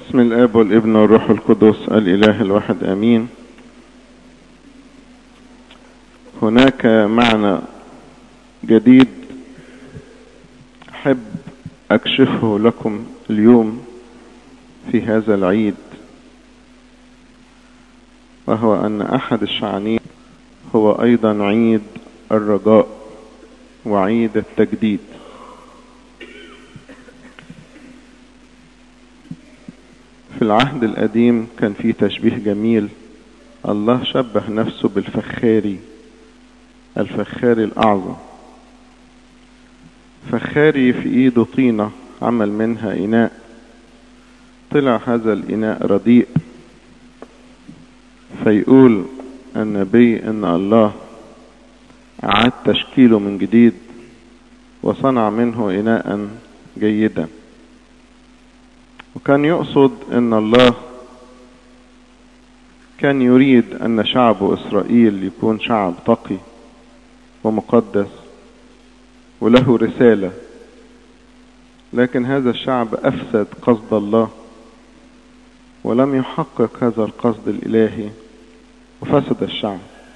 بسم الاب والابن والروح القدس الاله الواحد امين هناك معنى جديد احب اكشفه لكم اليوم في هذا العيد وهو ان احد الشعانين هو ايضا عيد الرجاء وعيد التجديد في العهد القديم كان في تشبيه جميل الله شبه نفسه بالفخاري الفخاري الأعظم فخاري في ايده طينة عمل منها إناء طلع هذا الإناء رديء فيقول النبي ان الله اعاد تشكيله من جديد وصنع منه اناء جيدا وكان يقصد ان الله كان يريد ان شعب اسرائيل يكون شعب تقي ومقدس وله رسالة لكن هذا الشعب افسد قصد الله ولم يحقق هذا القصد الالهي وفسد الشعب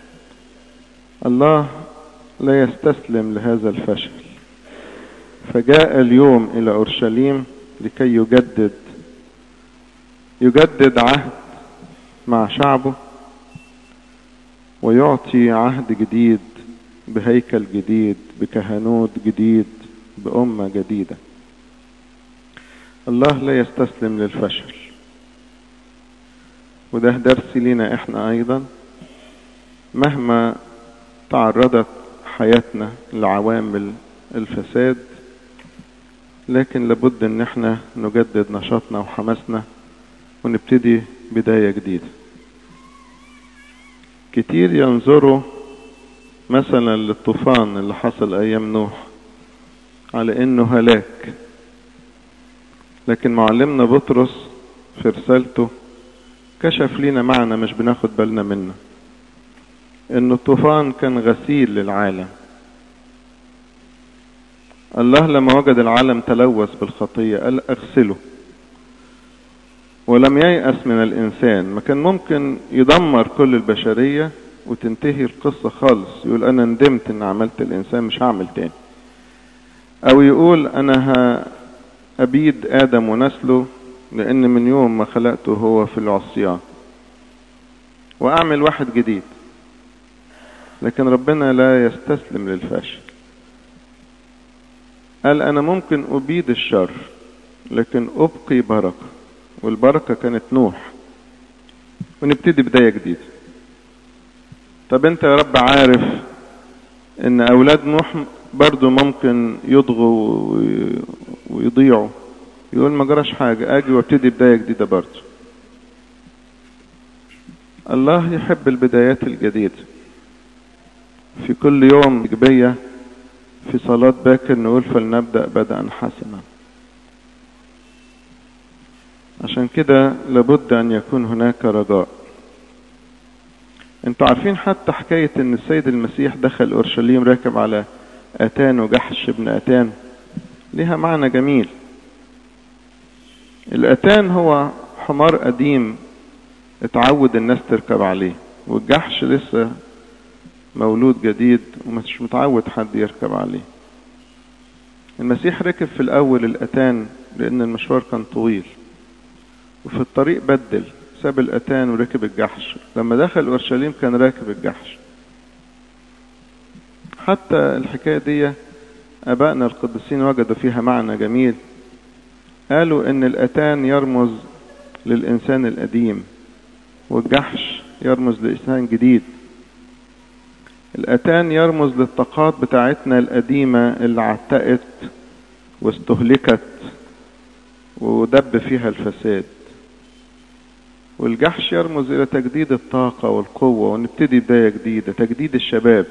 الله لا يستسلم لهذا الفشل فجاء اليوم الى اورشليم لكي يجدد يجدد عهد مع شعبه ويعطي عهد جديد بهيكل جديد بكهنوت جديد بأمة جديدة الله لا يستسلم للفشل وده درس لنا احنا ايضا مهما تعرضت حياتنا لعوامل الفساد لكن لابد ان احنا نجدد نشاطنا وحماسنا ونبتدي بداية جديدة كتير ينظروا مثلا للطوفان اللي حصل ايام نوح على انه هلاك لكن معلمنا بطرس في رسالته كشف لنا معنى مش بناخد بالنا منه ان الطوفان كان غسيل للعالم الله لما وجد العالم تلوث بالخطية قال اغسله ولم ييأس من الإنسان ما كان ممكن يدمر كل البشرية وتنتهي القصة خالص يقول أنا ندمت إن عملت الإنسان مش هعمل تاني أو يقول أنا أبيد آدم ونسله لأن من يوم ما خلقته هو في العصيان وأعمل واحد جديد لكن ربنا لا يستسلم للفشل قال أنا ممكن أبيد الشر لكن أبقي بركة والبركة كانت نوح ونبتدي بداية جديدة طب انت يا رب عارف ان اولاد نوح برضو ممكن يضغوا ويضيعوا يقول ما جراش حاجة اجي وابتدي بداية جديدة برضو الله يحب البدايات الجديدة في كل يوم إيجابية في صلاة باكر نقول فلنبدأ بدءا حسنا عشان كده لابد ان يكون هناك رجاء انتوا عارفين حتى حكاية ان السيد المسيح دخل اورشليم راكب على اتان وجحش ابن اتان لها معنى جميل الاتان هو حمار قديم اتعود الناس تركب عليه والجحش لسه مولود جديد ومش متعود حد يركب عليه المسيح ركب في الاول الاتان لان المشوار كان طويل وفي الطريق بدل ساب الاتان وركب الجحش لما دخل اورشليم كان راكب الجحش حتى الحكايه دي ابائنا القديسين وجدوا فيها معنى جميل قالوا ان الاتان يرمز للانسان القديم والجحش يرمز لانسان جديد الاتان يرمز للطاقات بتاعتنا القديمه اللي عتقت واستهلكت ودب فيها الفساد والجحش يرمز إلى تجديد الطاقة والقوة ونبتدي بداية جديدة تجديد الشباب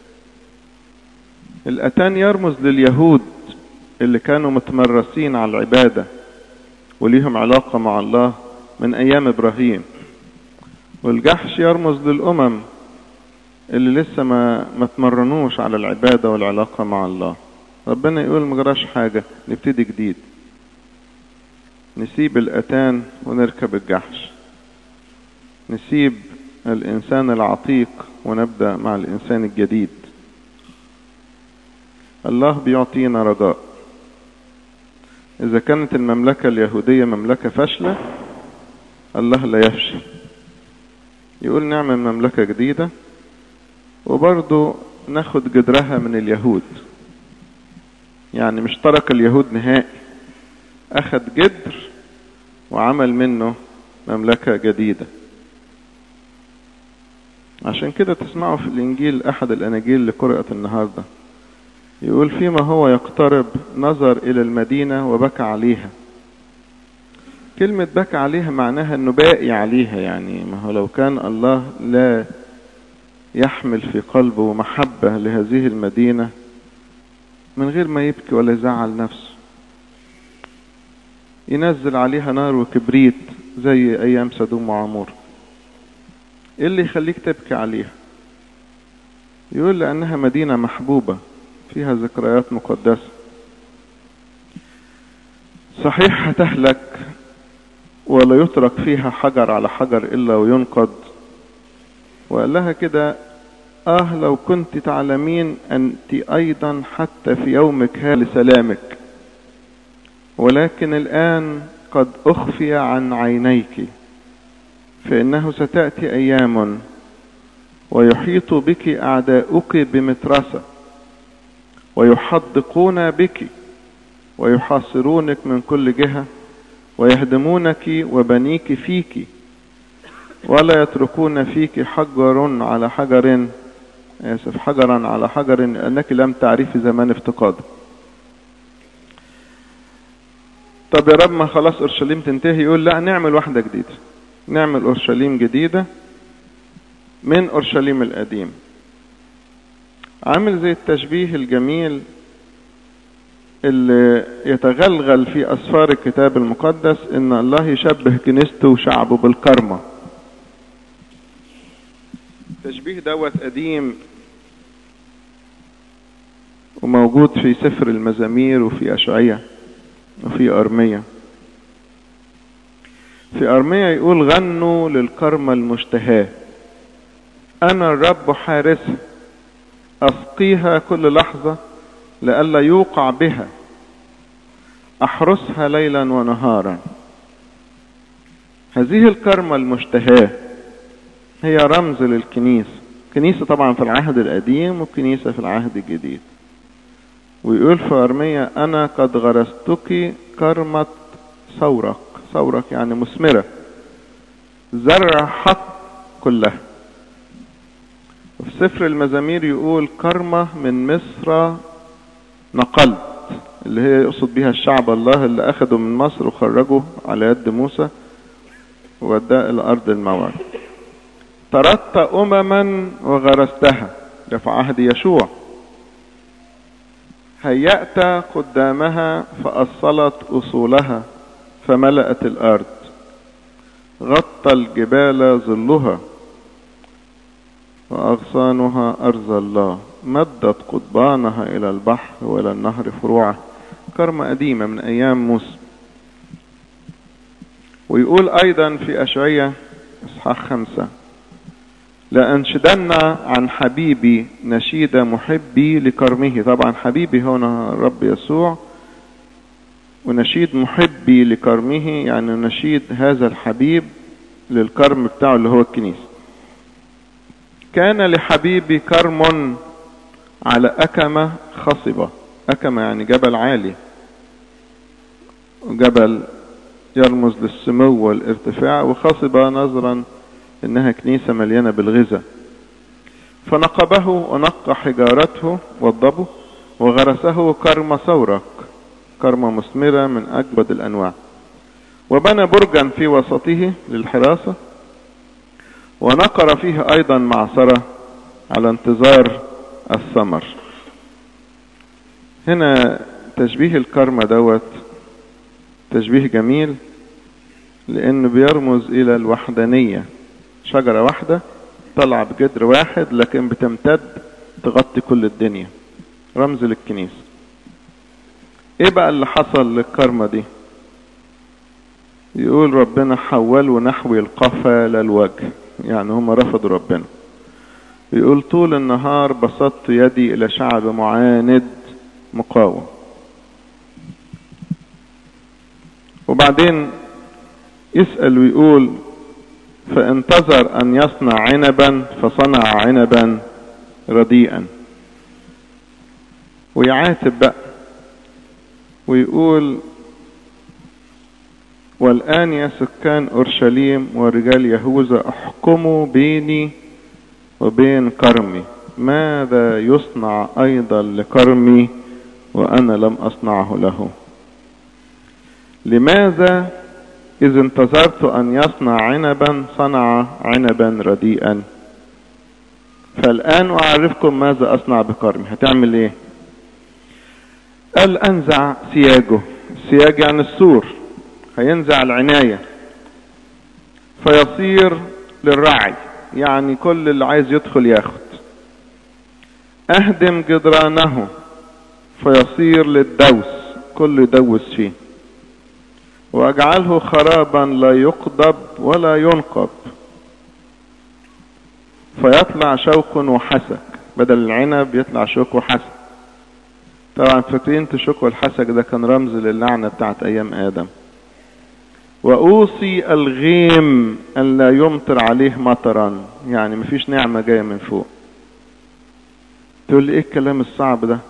الأتان يرمز لليهود اللي كانوا متمرسين على العبادة وليهم علاقة مع الله من أيام إبراهيم والجحش يرمز للأمم اللي لسه ما ما تمرنوش على العبادة والعلاقة مع الله ربنا يقول مجراش حاجة نبتدي جديد نسيب الأتان ونركب الجحش نسيب الإنسان العتيق ونبدأ مع الإنسان الجديد الله بيعطينا رجاء إذا كانت المملكة اليهودية مملكة فاشلة الله لا يفشل يقول نعمل مملكة جديدة وبرضه ناخد جدرها من اليهود يعني مش ترك اليهود نهائي أخد جدر وعمل منه مملكة جديدة عشان كده تسمعوا في الإنجيل أحد الأناجيل اللي قرأت النهاردة يقول فيما هو يقترب نظر إلى المدينة وبكى عليها كلمة بكى عليها معناها أنه باقي عليها يعني ما هو لو كان الله لا يحمل في قلبه محبة لهذه المدينة من غير ما يبكي ولا يزعل نفسه ينزل عليها نار وكبريت زي أيام سدوم وعمور ايه اللي يخليك تبكي عليها يقول لأنها مدينة محبوبة فيها ذكريات مقدسة صحيح هتهلك ولا يترك فيها حجر على حجر إلا وينقض وقال لها كده آه لو كنت تعلمين أنت أيضا حتى في يومك هذا لسلامك ولكن الآن قد أخفي عن عينيك فإنه ستأتي أيام ويحيط بك أعداؤك بمترسة ويحدقون بك ويحاصرونك من كل جهة ويهدمونك وبنيك فيك ولا يتركون فيك حجر على حجر آسف حجرا على حجر لأنك لم تعرفي زمان افتقاده طب يا رب ما خلاص أورشليم تنتهي يقول لا نعمل واحدة جديدة نعمل أورشليم جديدة من أورشليم القديم عامل زي التشبيه الجميل اللي يتغلغل في أسفار الكتاب المقدس إن الله يشبه كنيسته وشعبه بالكرمة التشبيه دوت قديم وموجود في سفر المزامير وفي أشعية وفي أرمية في أرمية يقول غنوا للكرمة المشتهاة أنا الرب حارسها أسقيها كل لحظة لئلا يوقع بها أحرسها ليلا ونهارا هذه الكرمة المشتهاة هي رمز للكنيسة كنيسة طبعا في العهد القديم وكنيسة في العهد الجديد ويقول في أرمية أنا قد غرستك كرمة ثورك ثورك يعني مثمرة زرع حق كلها وفي سفر المزامير يقول كرمة من مصر نقلت اللي هي يقصد بها الشعب الله اللي أخده من مصر وخرجه على يد موسى ووداه إلى أرض الموعد طردت أمما وغرستها ده في عهد يشوع هيأت قدامها فأصلت أصولها فملأت الأرض غطى الجبال ظلها وأغصانها أرض الله مدت قضبانها إلى البحر وإلى النهر فروعه كرمة قديمة من أيام موسى ويقول أيضا في أشعية إصحاح خمسة لأنشدن عن حبيبي نشيد محبي لكرمه طبعا حبيبي هنا الرب يسوع ونشيد محبي لكرمه يعني نشيد هذا الحبيب للكرم بتاعه اللي هو الكنيسة كان لحبيبي كرم على أكمة خصبة أكمة يعني جبل عالي جبل يرمز للسمو والارتفاع وخصبة نظرا انها كنيسة مليانة بالغذاء فنقبه ونقى حجارته وضبه وغرسه كرم ثورك كرمة مثمرة من أجود الأنواع وبنى برجا في وسطه للحراسة ونقر فيه أيضا معصرة على انتظار الثمر هنا تشبيه الكرمة دوت تشبيه جميل لأنه بيرمز إلى الوحدانية شجرة واحدة طلع بجدر واحد لكن بتمتد تغطي كل الدنيا رمز للكنيسة ايه بقى اللي حصل للكرمة دي يقول ربنا حولوا نحو القفا للوجه يعني هم رفضوا ربنا يقول طول النهار بسطت يدي إلى شعب معاند مقاوم وبعدين يسأل ويقول فانتظر أن يصنع عنبا فصنع عنبا رديئا ويعاتب بقى ويقول والآن يا سكان أورشليم ورجال يهوذا احكموا بيني وبين كرمي ماذا يصنع أيضا لكرمي وأنا لم أصنعه له لماذا إذ انتظرت أن يصنع عنبا صنع عنبا رديئا فالآن أعرفكم ماذا أصنع بكرمي هتعمل إيه قال أنزع سياجه السياج يعني السور هينزع العناية فيصير للرعي يعني كل اللي عايز يدخل ياخد اهدم جدرانه فيصير للدوس كل يدوس فيه واجعله خرابا لا يقضب ولا ينقب فيطلع شوك وحسك بدل العنب يطلع شوك وحسك طبعا فاكرين تشوك والحسك ده كان رمز للعنة بتاعت ايام ادم واوصي الغيم ان لا يمطر عليه مطرا يعني مفيش نعمة جاية من فوق تقول لي ايه الكلام الصعب ده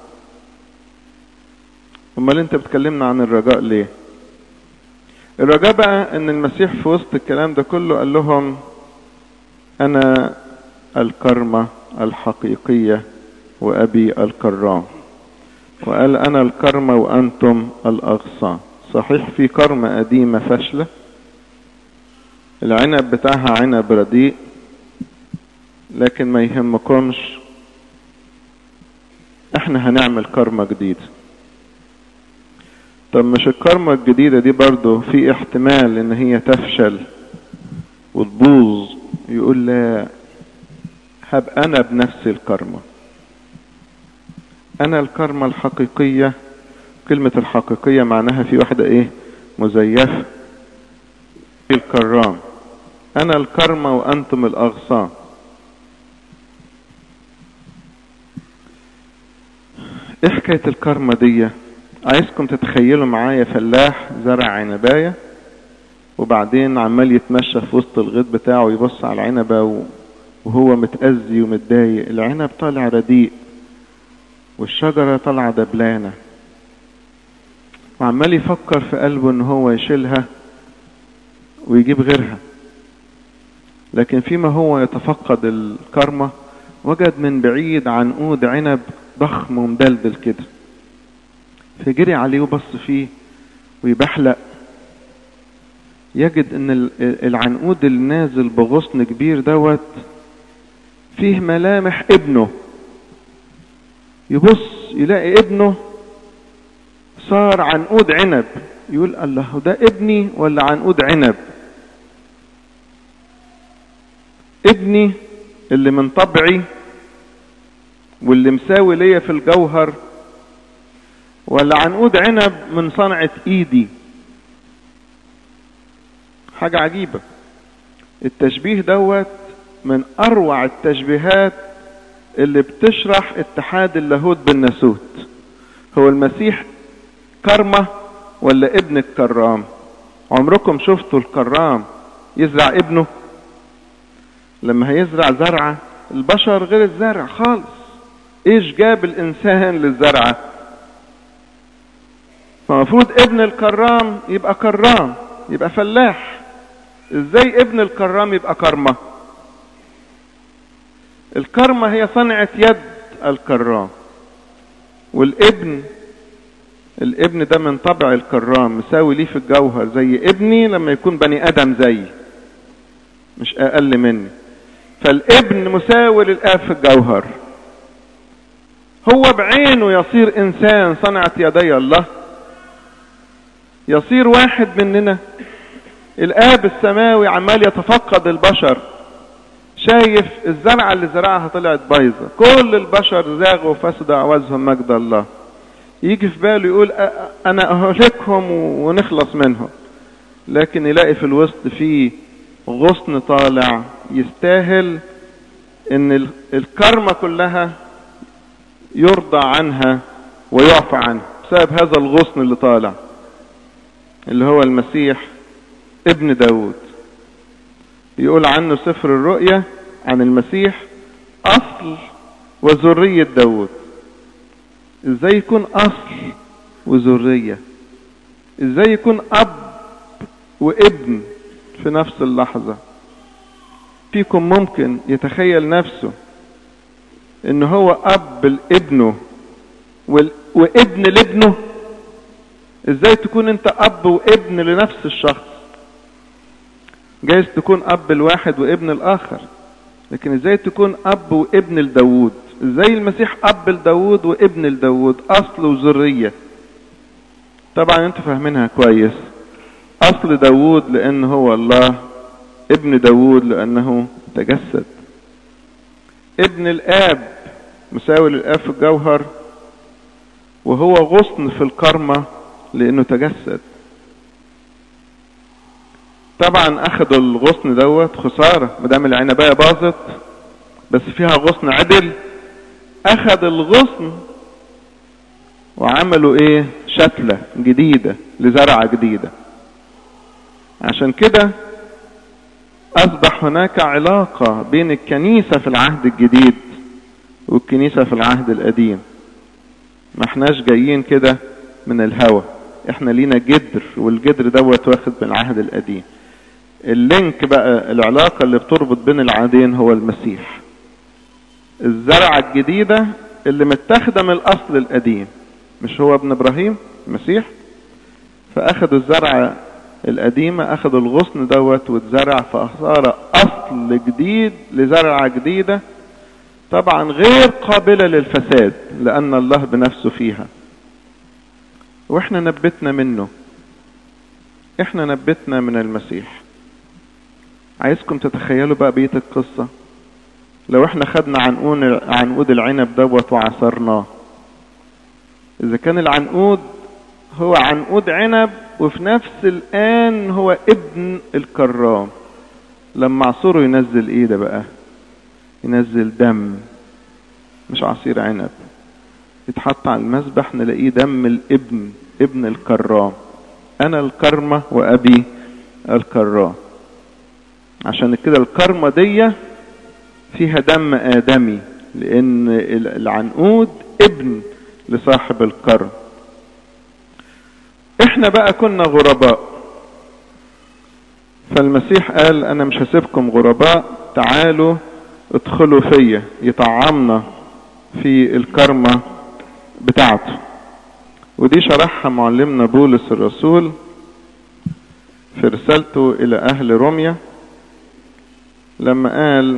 امال انت بتكلمنا عن الرجاء ليه الرجاء بقى ان المسيح في وسط الكلام ده كله قال لهم انا الكرمة الحقيقية وابي الكرام وقال انا الكرمة وانتم الاغصان صحيح في كرمة قديمة فاشلة العنب بتاعها عنب رديء لكن ما يهمكمش احنا هنعمل كرمة جديدة طب مش الكرمة الجديدة دي برضو في احتمال ان هي تفشل وتبوظ يقول لا هب انا بنفسي الكرمة انا الكرمة الحقيقية كلمة الحقيقية معناها في واحدة ايه مزيفة الكرام انا الكرمة وانتم الاغصان ايه حكاية الكرمة دي عايزكم تتخيلوا معايا فلاح زرع عنباية وبعدين عمال يتمشى في وسط الغيط بتاعه يبص على العنبة وهو متأذي ومتضايق العنب طالع رديء والشجرة طالعة دبلانة وعمال يفكر في قلبه ان هو يشيلها ويجيب غيرها لكن فيما هو يتفقد الكرمة وجد من بعيد عنقود عنب ضخم ومدلدل كده فجري عليه وبص فيه ويبحلق يجد ان العنقود النازل بغصن كبير دوت فيه ملامح ابنه يبص يلاقي ابنه صار عنقود عنب يقول الله ده ابني ولا عنقود عنب ابني اللي من طبعي واللي مساوي ليا في الجوهر ولا عنقود عنب من صنعة ايدي حاجة عجيبة التشبيه دوت من اروع التشبيهات اللي بتشرح اتحاد اللاهوت بالناسوت هو المسيح كرمة ولا ابن الكرام عمركم شفتوا الكرام يزرع ابنه لما هيزرع زرعة البشر غير الزرع خالص ايش جاب الانسان للزرعة فمفروض ابن الكرام يبقى كرام يبقى فلاح ازاي ابن الكرام يبقى كرمة الكرمة هي صنعة يد الكرام والابن الابن ده من طبع الكرام مساوي ليه في الجوهر زي ابني لما يكون بني ادم زيي مش اقل مني فالابن مساوي للاب في الجوهر هو بعينه يصير انسان صنعت يدي الله يصير واحد مننا الاب السماوي عمال يتفقد البشر شايف الزرعة اللي زرعها طلعت بايظة كل البشر زاغوا وفسدوا عوزهم مجد الله يجي في باله يقول انا اهلكهم ونخلص منهم لكن يلاقي في الوسط فيه غصن طالع يستاهل ان الكرمة كلها يرضى عنها ويعفى عنها بسبب هذا الغصن اللي طالع اللي هو المسيح ابن داود يقول عنه سفر الرؤيا عن المسيح اصل وذرية داود ازاي يكون اصل وذرية ازاي يكون اب وابن في نفس اللحظة فيكم ممكن يتخيل نفسه ان هو اب لابنه وابن لابنه ازاي تكون انت اب وابن لنفس الشخص جايز تكون اب الواحد وابن الاخر لكن ازاي تكون اب وابن لداود ازاي المسيح اب لداود وابن لداود اصل وذريه طبعا انتوا فاهمينها كويس اصل داود لان هو الله ابن داود لانه تجسد ابن الاب مساوي للاب في الجوهر وهو غصن في الكرمة لانه تجسد طبعا اخدوا الغصن دوت خسارة مدام العنباية باظت بس فيها غصن عدل اخد الغصن وعملوا ايه شتلة جديدة لزرعة جديدة عشان كده اصبح هناك علاقة بين الكنيسة في العهد الجديد والكنيسة في العهد القديم ما احناش جايين كده من الهوى احنا لينا جدر والجدر دوت واخد من العهد القديم اللينك بقى العلاقة اللي بتربط بين العهدين هو المسيح الزرعة الجديدة اللي متاخدة من الاصل القديم مش هو ابن ابراهيم المسيح فاخدوا الزرعة القديمة اخدوا الغصن دوت واتزرع فصار اصل جديد لزرعة جديدة طبعا غير قابلة للفساد لان الله بنفسه فيها واحنا نبتنا منه احنا نبتنا من المسيح عايزكم تتخيلوا بقى بقية القصة لو احنا خدنا عنقود عنقود العنب دوت وعصرناه اذا كان العنقود هو عنقود عنب وفي نفس الان هو ابن الكرام لما عصره ينزل ايه ده بقى ينزل دم مش عصير عنب يتحط على المذبح نلاقيه دم الابن ابن الكرام انا الكرمة وابي الكرام عشان كده الكرمة دي فيها دم ادمي لان العنقود ابن لصاحب الكرم احنا بقى كنا غرباء فالمسيح قال انا مش هسيبكم غرباء تعالوا ادخلوا فيا يطعمنا في الكرمة بتاعته ودي شرحها معلمنا بولس الرسول في رسالته الى اهل روميا لما قال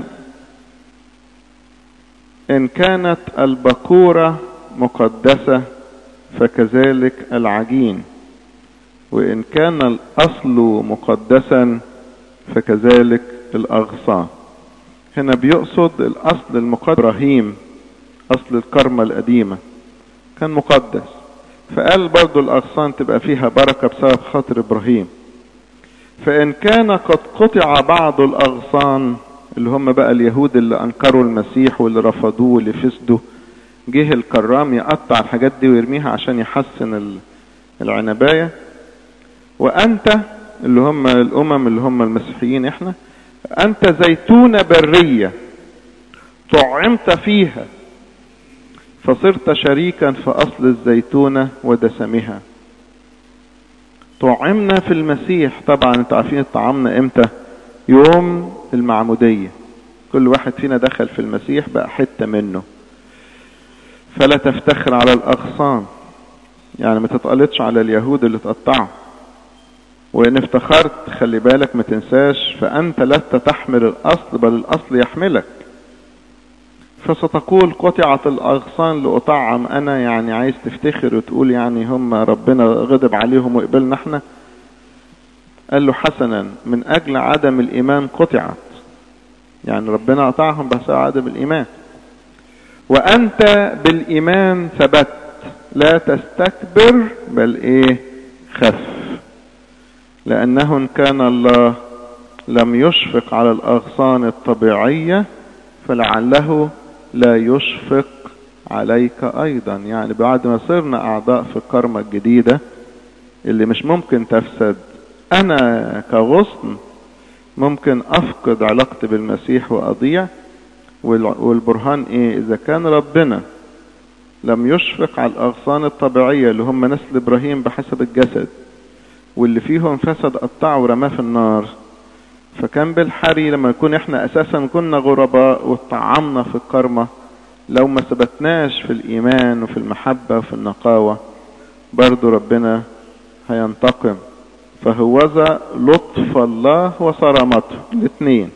ان كانت البكورة مقدسة فكذلك العجين وان كان الاصل مقدسا فكذلك الاغصان هنا بيقصد الاصل المقدس ابراهيم اصل الكرمة القديمة كان مقدس فقال برضو الاغصان تبقى فيها بركة بسبب خاطر ابراهيم فان كان قد قطع بعض الاغصان اللي هم بقى اليهود اللي انكروا المسيح واللي رفضوه واللي فسدوا جه الكرام يقطع الحاجات دي ويرميها عشان يحسن العنباية وانت اللي هم الامم اللي هم المسيحيين احنا انت زيتونة برية طعمت فيها فصرت شريكا في اصل الزيتونة ودسمها طعمنا في المسيح طبعا انتوا عارفين طعمنا امتى يوم المعمودية كل واحد فينا دخل في المسيح بقى حتة منه فلا تفتخر على الاغصان يعني ما تتقلطش على اليهود اللي تقطعوا وان افتخرت خلي بالك ما تنساش فانت لست تحمل الاصل بل الاصل يحملك فستقول قطعت الاغصان لاطعم انا يعني عايز تفتخر وتقول يعني هم ربنا غضب عليهم وقبلنا احنا قال له حسنا من اجل عدم الايمان قطعت يعني ربنا قطعهم بسبب عدم الايمان وانت بالايمان ثبت لا تستكبر بل ايه خف لأنه إن كان الله لم يشفق على الأغصان الطبيعية فلعله لا يشفق عليك أيضا يعني بعد ما صرنا أعضاء في الكرمة الجديدة اللي مش ممكن تفسد أنا كغصن ممكن أفقد علاقتي بالمسيح وأضيع والبرهان إيه إذا كان ربنا لم يشفق على الأغصان الطبيعية اللي هم نسل إبراهيم بحسب الجسد واللي فيهم فسد قطعه ورماه في النار فكان بالحري لما نكون احنا اساسا كنا غرباء وطعمنا في الكرمة لو ما ثبتناش في الايمان وفي المحبة وفي النقاوة برضو ربنا هينتقم فهوذا لطف الله وصرامته الاثنين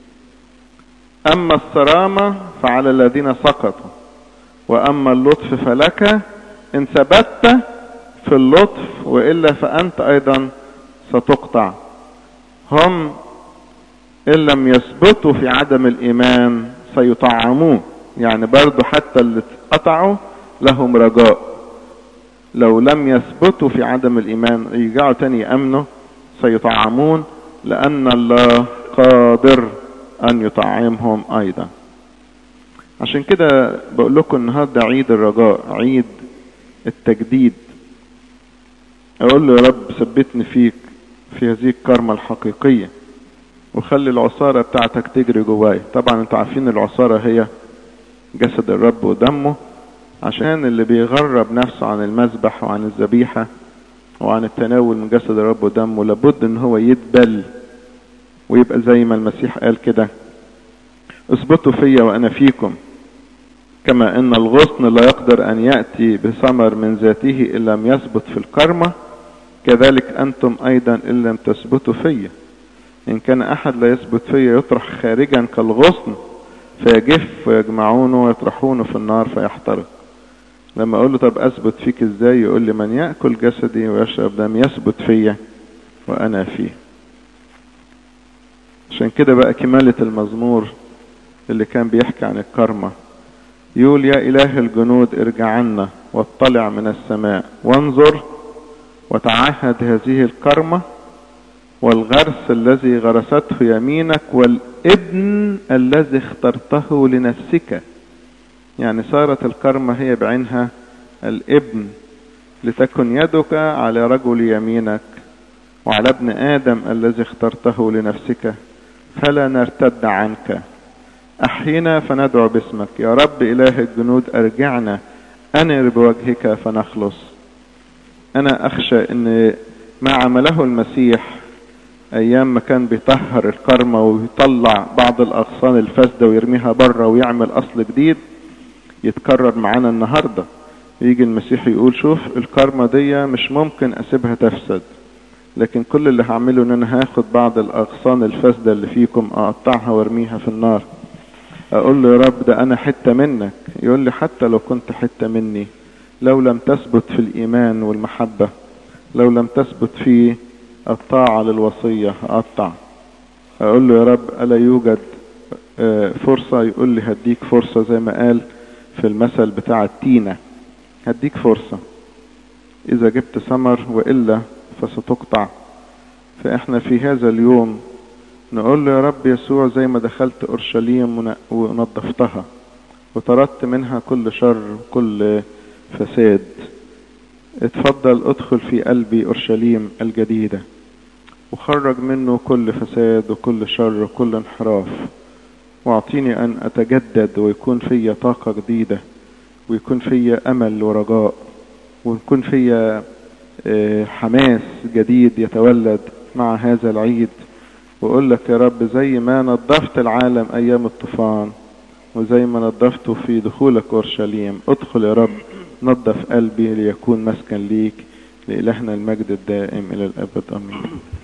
اما الصرامة فعلى الذين سقطوا واما اللطف فلك ان ثبت في اللطف والا فانت ايضا ستقطع هم ان لم يثبتوا في عدم الايمان سيطعمون يعني برضو حتى اللي اتقطعوا لهم رجاء لو لم يثبتوا في عدم الايمان يرجعوا تاني يامنوا سيطعمون لان الله قادر ان يطعمهم ايضا عشان كده بقول لكم النهارده عيد الرجاء عيد التجديد اقول له يا رب ثبتني فيك في هذه الكرمة الحقيقية وخلي العصارة بتاعتك تجري جواي طبعا انتوا عارفين العصارة هي جسد الرب ودمه عشان اللي بيغرب نفسه عن المذبح وعن الذبيحة وعن التناول من جسد الرب ودمه لابد ان هو يدبل ويبقى زي ما المسيح قال كده اثبتوا فيا وانا فيكم كما ان الغصن لا يقدر ان ياتي بثمر من ذاته ان لم يثبت في الكرمه كذلك انتم ايضا ان لم تثبتوا فيا ان كان احد لا يثبت فيا يطرح خارجا كالغصن فيجف ويجمعونه ويطرحونه في النار فيحترق لما اقول له طب اثبت فيك ازاي يقول لي من ياكل جسدي ويشرب دم يثبت فيا وانا فيه عشان كده بقى كمالة المزمور اللي كان بيحكي عن الكرمة يقول يا إله الجنود ارجع عنا واطلع من السماء وانظر وتعهد هذه الكرمة والغرس الذي غرسته يمينك والابن الذي اخترته لنفسك يعني صارت الكرمة هي بعينها الابن لتكن يدك على رجل يمينك وعلى ابن آدم الذي اخترته لنفسك فلا نرتد عنك أحينا فندعو باسمك يا رب إله الجنود أرجعنا أنر بوجهك فنخلص أنا أخشى أن ما عمله المسيح أيام ما كان بيطهر الكرمة ويطلع بعض الأغصان الفاسدة ويرميها بره ويعمل أصل جديد يتكرر معانا النهاردة يجي المسيح يقول شوف الكرمة دي مش ممكن أسيبها تفسد لكن كل اللي هعمله ان انا هاخد بعض الاغصان الفاسده اللي فيكم اقطعها وارميها في النار اقول له يا رب ده انا حته منك يقول لي حتى لو كنت حته مني لو لم تثبت في الايمان والمحبه لو لم تثبت في الطاعه للوصيه اقطع اقول له يا رب الا يوجد فرصه يقول لي هديك فرصه زي ما قال في المثل بتاع التينه هديك فرصه اذا جبت ثمر والا فستقطع فاحنا في هذا اليوم نقول له يا رب يسوع زي ما دخلت اورشليم ونظفتها وطردت منها كل شر وكل فساد اتفضل ادخل في قلبي اورشليم الجديدة وخرج منه كل فساد وكل شر وكل انحراف واعطيني ان اتجدد ويكون فيا طاقة جديدة ويكون فيا امل ورجاء ويكون فيا حماس جديد يتولد مع هذا العيد واقول لك يا رب زي ما نظفت العالم ايام الطوفان وزي ما نظفته في دخولك اورشليم ادخل يا رب نظف قلبي ليكون مسكن ليك لإلهنا المجد الدائم إلى الأبد آمين